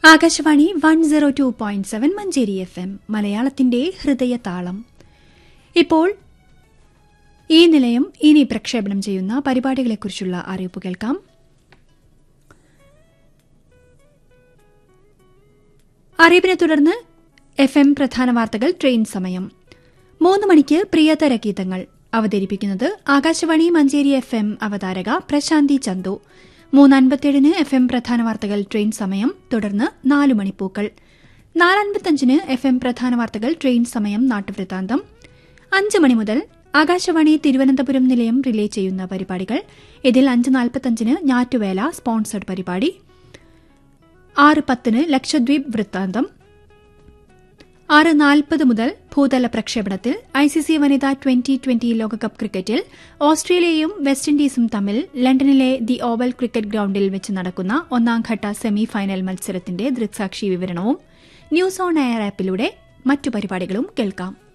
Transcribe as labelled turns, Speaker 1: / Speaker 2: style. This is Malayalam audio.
Speaker 1: Akashvani one zero two point seven Manjeri F M മലയാളത്തിന്റെ ഹൃദയതാളം ഇപ്പോൾ ഈ നിലയം ഇനി പ്രക്ഷേപണം ചെയ്യുന്ന പരിപാടികളെക്കുറിച്ചുള്ള അറിയിപ്പ് കേൾക്കാം അറിയിപ്പിനെ തുടർന്ന് എഫ് എം പ്രധാന വാർത്തകൾ ട്രെയിൻ സമയം മൂന്ന് മണിക്ക് പ്രിയതര ഗീതങ്ങൾ അവതരിപ്പിക്കുന്നത് ആകാശവാണി മഞ്ചേരി എഫ് എം അവതാരക പ്രശാന്തി ചന്തു മൂന്ന് അൻപത്തിയേഴിന് എഫ് എം പ്രധാന വാർത്തകൾ ട്രെയിൻ സമയം തുടർന്ന് നാല് മണിപ്പൂക്കൾ നാലൻപത്തഞ്ചിന് എഫ് എം പ്രധാന വാർത്തകൾ ട്രെയിൻ സമയം നാട്ടുവൃത്താന്തം അഞ്ച് മണി മുതൽ ആകാശവാണി തിരുവനന്തപുരം നിലയം റിലേ ചെയ്യുന്ന പരിപാടികൾ ഇതിൽ അഞ്ച് നാൽപ്പത്തഞ്ചിന് ഞാറ്റുവേല സ്പോൺസർഡ് പരിപാടി ആറ് പത്തിന് ലക്ഷദ്വീപ് വൃത്താന്തം ആറ് നാൽപ്പത് മുതൽ ഭൂതല പ്രക്ഷേപണത്തിൽ ഐസിസി വനിതാ ട്വന്റി ട്വന്റി ലോകകപ്പ് ക്രിക്കറ്റിൽ ഓസ്ട്രേലിയയും വെസ്റ്റ് ഇൻഡീസും തമ്മിൽ ലണ്ടനിലെ ദി ഓവൽ ക്രിക്കറ്റ് ഗ്രൌണ്ടിൽ വെച്ച് നടക്കുന്ന ഒന്നാംഘട്ട സെമി ഫൈനൽ മത്സരത്തിന്റെ ദൃക്സാക്ഷി വിവരണവും ന്യൂസ് ഓൺ എയർ ആപ്പിലൂടെ മറ്റു പരിപാടികളും കേൾക്കാം